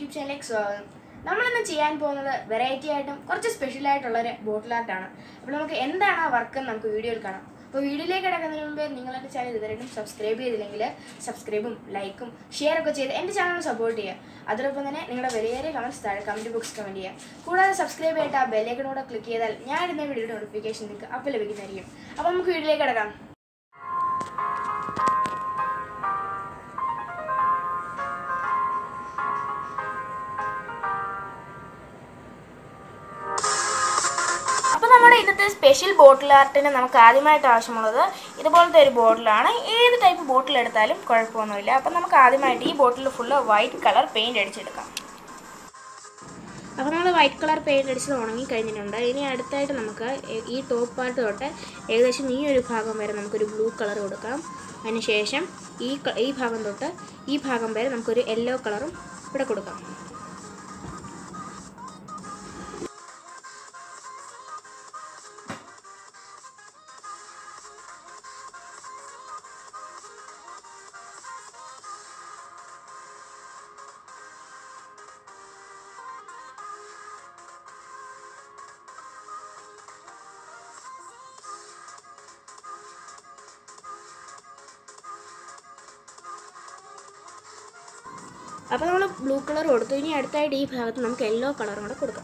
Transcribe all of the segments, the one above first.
YouTube ചാനലിലേക്ക് സ്വാഗതം നമ്മളിന്ന് ചെയ്യാൻ പോകുന്നത് വെറൈറ്റി ആയിട്ടും കുറച്ച് സ്പെഷ്യൽ ആയിട്ടുള്ള ഒരു ബോട്ടിൽ ആർട്ടാണ് അപ്പോൾ നമുക്ക് എന്താണ് ആ വർക്ക് എന്ന് നമുക്ക് വീഡിയോയിൽ കാണാം അപ്പോൾ വീഡിയോയിലേക്ക് കിടക്കുന്നതിന് മുമ്പേ നിങ്ങൾ എൻ്റെ ചാനൽ ഇതുവരെയും സബ്സ്ക്രൈബ് ചെയ്തില്ലെങ്കിൽ സബ്സ്ക്രൈബും ലൈക്കും ഷെയർ ഒക്കെ ചെയ്ത് എൻ്റെ ചാനൽ സപ്പോർട്ട് ചെയ്യുക അതോടൊപ്പം തന്നെ നിങ്ങളുടെ വിലയേറിയ കമൻറ്റ്സ് താഴെ കമൻറ്റ് ബോക്സ് കമൻറ്റ് ചെയ്യുക കൂടാതെ സബ്സ്ക്രൈബ് ചെയ്തിട്ട് ആ ബെല്ലൈക്കനോടെ ക്ലിക്ക് ചെയ്താൽ ഞാൻ ഇടുന്ന വീഡിയോയുടെ നോട്ടിഫിക്കേഷൻ നിങ്ങൾക്ക് അപ്പോൾ ലഭിക്കുന്നതായിരിക്കും അപ്പോൾ നമുക്ക് വീഡിയോയിലേക്ക് കിടക്കാം അപ്പോൾ നമ്മുടെ ഇന്നത്തെ സ്പെഷ്യൽ ബോട്ടിൽ ആർട്ടിന് നമുക്ക് ആദ്യമായിട്ട് ആവശ്യമുള്ളത് ഇതുപോലത്തെ ഒരു ബോട്ടിലാണ് ഏത് ടൈപ്പ് ബോട്ടിൽ എടുത്താലും കുഴപ്പമൊന്നുമില്ല അപ്പം നമുക്ക് ആദ്യമായിട്ട് ഈ bottle full white colour paint അടിച്ചെടുക്കാം അപ്പോൾ നമ്മൾ വൈറ്റ് കളർ പെയിൻറ് അടിച്ചത് ഉണങ്ങി കഴിഞ്ഞിട്ടുണ്ട് ഇനി അടുത്തായിട്ട് നമുക്ക് ഈ ടോപ്പ് പാർട്ട് തൊട്ട് ഏകദേശം ഈ ഒരു ഭാഗം വരെ നമുക്കൊരു ബ്ലൂ കളർ കൊടുക്കാം അതിനുശേഷം ഈ ക- ഈ ഭാഗം തൊട്ട് ഈ ഭാഗം വരെ നമുക്കൊരു യെല്ലോ കളറും ഇവിടെ കൊടുക്കാം അപ്പോൾ നമ്മൾ ബ്ലൂ കളർ കൊടുത്തു ഇനി അടുത്തായിട്ട് ഈ ഭാഗത്ത് നമുക്ക് യെല്ലോ കളറും കൂടെ കൊടുക്കാം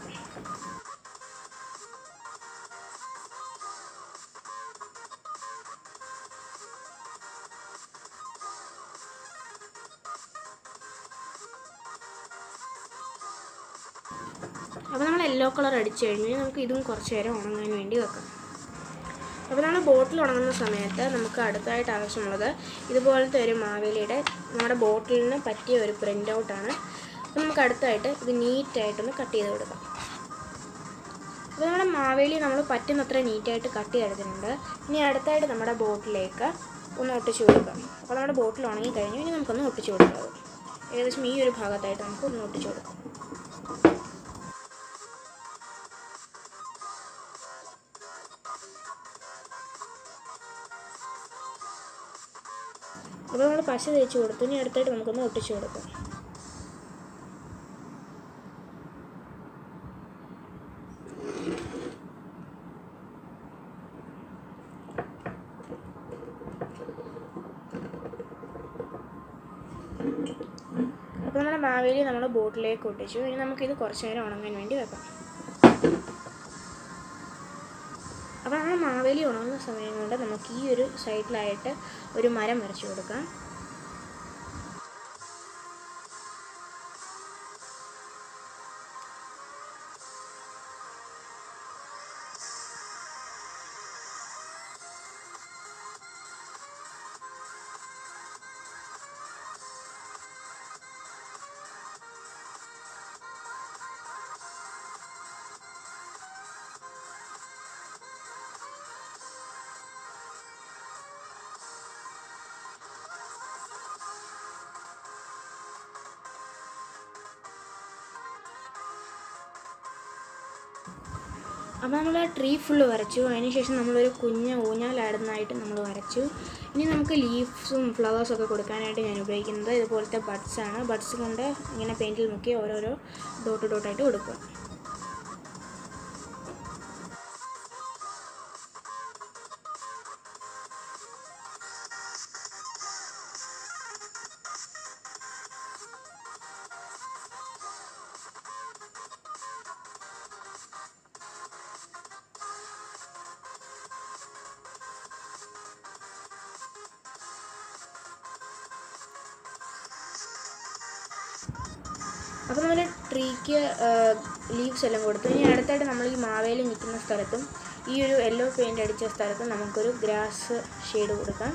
അപ്പോൾ നമ്മൾ യെല്ലോ കളർ അടിച്ചു കഴിഞ്ഞ് നമുക്ക് ഇതും കുറച്ച് നേരം ഉണങ്ങാൻ വേണ്ടി വെക്കാം അപ്പോൾ നമ്മൾ ബോട്ടിൽ ഉണങ്ങുന്ന സമയത്ത് നമുക്ക് അടുത്തായിട്ട് ആവശ്യമുള്ളത് ഇതുപോലത്തെ ഒരു മാവേലിയുടെ നമ്മുടെ ബോട്ടിലിന് പറ്റിയ ഒരു പ്രിൻ്റ് ഔട്ടാണ് അപ്പോൾ നമുക്ക് അടുത്തായിട്ട് ഇത് നീറ്റായിട്ടൊന്ന് കട്ട് ചെയ്ത് കൊടുക്കാം അപ്പോൾ നമ്മുടെ മാവേലി നമ്മൾ പറ്റുന്നത്ര നീറ്റായിട്ട് കട്ട് ചെയ്തെടുത്തിട്ടുണ്ട് ഇനി അടുത്തായിട്ട് നമ്മുടെ ബോട്ടിലേക്ക് ഒന്ന് ഒട്ടിച്ച് കൊടുക്കാം അപ്പോൾ നമ്മുടെ ബോട്ടിൽ ഉണങ്ങി കഴിഞ്ഞു ഇനി നമുക്കൊന്ന് ഒട്ടിച്ച് കൊടുക്കാം ഏകദേശം ഈ ഒരു ഭാഗത്തായിട്ട് നമുക്ക് ഒന്ന് ഒട്ടിച്ച് കൊടുക്കാം അപ്പോൾ നമ്മൾ പശ തേച്ച് കൊടുത്തു ഇനി അടുത്തായിട്ട് നമുക്കൊന്ന് ഒട്ടിച്ച് കൊടുക്കാം അപ്പോൾ നമ്മുടെ മാവേലി നമ്മൾ ബോട്ടിലേക്ക് ഒട്ടിച്ചു ഇനി നമുക്കിത് കുറച്ച് നേരം ഉണങ്ങാൻ വേണ്ടി വെക്കാം അപ്പോൾ നമ്മൾ മാവേലി ഉണങ്ങുന്ന സമയം കൊണ്ട് നമുക്ക് ഈ ഒരു സൈഡിലായിട്ട് ഒരു മരം വരച്ചു കൊടുക്കാം അപ്പോൾ നമ്മൾ ആ ട്രീ ഫുള്ള് വരച്ചു അതിനുശേഷം നമ്മളൊരു കുഞ്ഞ് ഊഞ്ഞാലാടുന്നതായിട്ട് നമ്മൾ വരച്ചു ഇനി നമുക്ക് ലീഫ്സും ഫ്ലവേഴ്സും ഒക്കെ കൊടുക്കാനായിട്ട് ഞാൻ ഉപയോഗിക്കുന്നത് ഇതുപോലത്തെ ബഡ്സ് ആണ് ബഡ്സ് കൊണ്ട് ഇങ്ങനെ പെയിൻറ്റിൽ മുക്കി ഓരോരോ ഡോട്ട് ഡോട്ടായിട്ട് കൊടുക്കുക അപ്പോൾ നമ്മൾ ട്രീക്ക് ലീവ്സ് എല്ലാം കൊടുത്തു ഇനി അടുത്തായിട്ട് നമ്മൾ ഈ മാവേലി നിൽക്കുന്ന സ്ഥലത്തും ഈ ഒരു യെല്ലോ പെയിൻ്റ് അടിച്ച സ്ഥലത്തും നമുക്കൊരു ഗ്രാസ് ഷെയ്ഡ് കൊടുക്കാം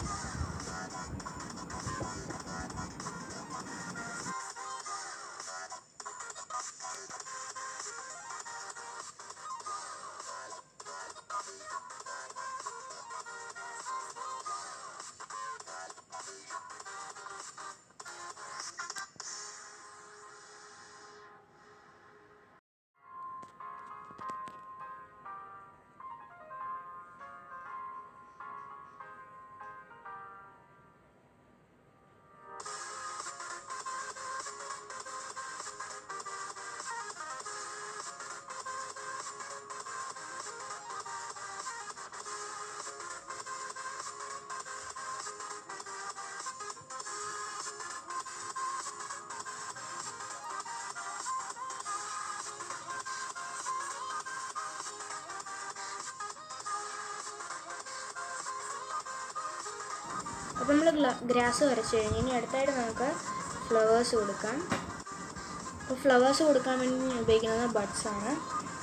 അപ്പോൾ നമ്മൾ ഗ്രാസ് വരച്ച് കഴിഞ്ഞ് ഇനി അടുത്തായിട്ട് നമുക്ക് ഫ്ലവേഴ്സ് കൊടുക്കാം അപ്പോൾ ഫ്ലവേഴ്സ് കൊടുക്കാൻ വേണ്ടി ഞാൻ ഉപയോഗിക്കുന്നത് ബഡ്സ് ആണ്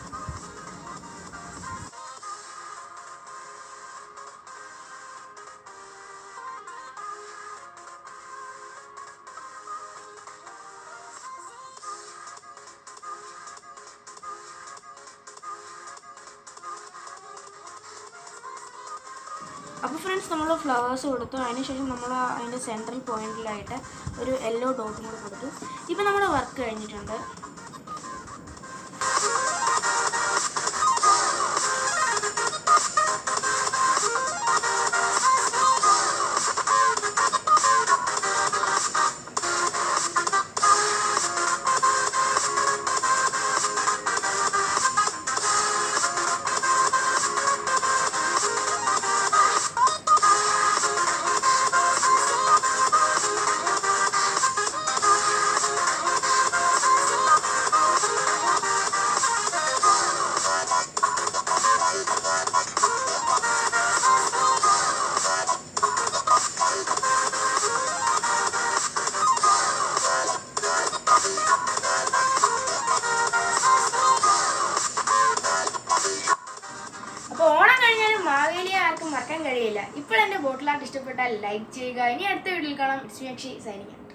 അപ്പോൾ ഫ്രണ്ട്സ് നമ്മൾ ഫ്ലവേഴ്സ് കൊടുത്തു അതിനുശേഷം നമ്മൾ അതിൻ്റെ സെൻട്രൽ പോയിന്റിലായിട്ട് ഒരു യെല്ലോ ഡോട്ടും കൂടെ കൊടുത്തു ഇപ്പം നമ്മുടെ വർക്ക് കഴിഞ്ഞിട്ടുണ്ട് അപ്പോൾ ഓണം കഴിഞ്ഞാലും മാവേലിയെ ആർക്കും മറക്കാൻ കഴിയില്ല ഇപ്പോൾ എൻ്റെ ബോട്ടിൽ ആർട്ട് ഇഷ്ടപ്പെട്ടാൽ ലൈക്ക് ചെയ്യുക ഇനി അടുത്ത വീഡിയോയിൽ കാണാം ഇറ്റ്സ് മീ അക്ഷയ് സൈനിക